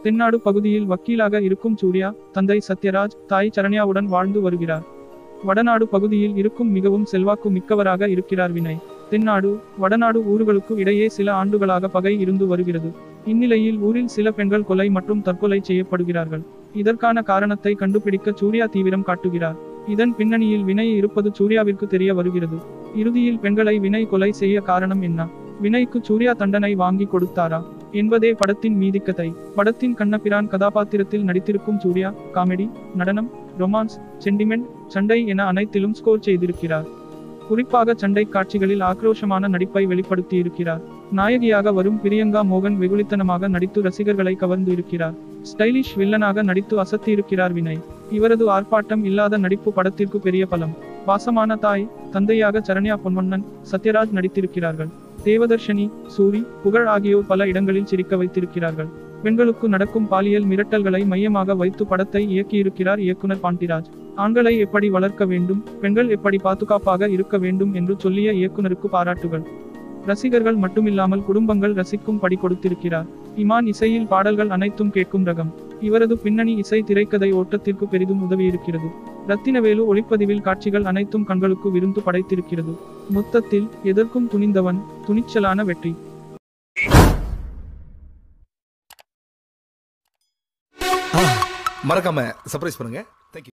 தென்னாடு பகுதியில் வக்கீலாக இருக்கும் சூர்யா தந்தை சத்யராஜ் தாய் சரண்யாவுடன் வாழ்ந்து வருகிறார் வடநாடு பகுதியில் இருக்கும் மிகவும் செல்வாக்கு மிக்கவராக இருக்கிறார் வினய் தென்னாடு வடநாடு ஊர்களுக்கு இடையே சில ஆண்டுகளாக பகை இருந்து வருகிறது இந்நிலையில் ஊரில் சில பெண்கள் கொலை மற்றும் தற்கொலை செய்யப்படுகிறார்கள் இதற்கான காரணத்தை கண்டுபிடிக்க சூர்யா தீவிரம் காட்டுகிறார் இதன் பின்னணியில் வினய் இருப்பது சூர்யாவிற்கு தெரிய வருகிறது இறுதியில் பெண்களை வினய் கொலை செய்ய காரணம் என்ன வினய்க்கு சூர்யா தண்டனை வாங்கி கொடுத்தாரா என்பதே படத்தின் மீதிக்கதை படத்தின் கண்ணபிரான் கதாபாத்திரத்தில் நடித்திருக்கும் சூர்யா காமெடி நடனம் ரொமான்ஸ் சென்டிமெண்ட் சண்டை என அனைத்திலும் ஸ்கோர் செய்திருக்கிறார் குறிப்பாக சண்டை காட்சிகளில் ஆக்ரோஷமான நடிப்பை வெளிப்படுத்தியிருக்கிறார் நாயகியாக வரும் பிரியங்கா மோகன் வெகுளித்தனமாக நடித்து ரசிகர்களை கவர்ந்து இருக்கிறார் ஸ்டைலிஷ் வில்லனாக நடித்து அசத்தியிருக்கிறார் வினய் இவரது ஆர்ப்பாட்டம் இல்லாத நடிப்பு படத்திற்கு பெரிய பலம் பாசமான தாய் தந்தையாக சரண்யா பொன்வண்ணன் சத்யராஜ் நடித்திருக்கிறார்கள் தேவதர்ஷினி சூரி புகழ் ஆகியோர் பல இடங்களில் சிரிக்க வைத்திருக்கிறார்கள் பெண்களுக்கு நடக்கும் பாலியல் மிரட்டல்களை மையமாக வைத்து படத்தை இயக்கியிருக்கிறார் இயக்குனர் பாண்டிராஜ் ஆண்களை எப்படி வளர்க்க வேண்டும் பெண்கள் எப்படி பாதுகாப்பாக இருக்க வேண்டும் என்று சொல்லிய இயக்குனருக்கு பாராட்டுகள் ரசிகர்கள் மட்டுமில்லாமல் குடும்பங்கள் ரசிக்கும் படி கொடுத்திருக்கிறார் இமான் இசையில் பாடல்கள் அனைத்தும் கேட்கும் ரகம் இவரது பின்னணி இசை திரைக்கதை ஓட்டத்திற்கு பெரிதும் உதவியிருக்கிறது ரத்தினவேலு ஒளிப்பதிவில் காட்சிகள் அனைத்தும் கண்களுக்கு விருந்து படைத்திருக்கிறது மொத்தத்தில் எதற்கும் துணிந்தவன் துணிச்சலான வெற்றி மறக்காம சர்ப்ரைஸ் பண்ணுங்க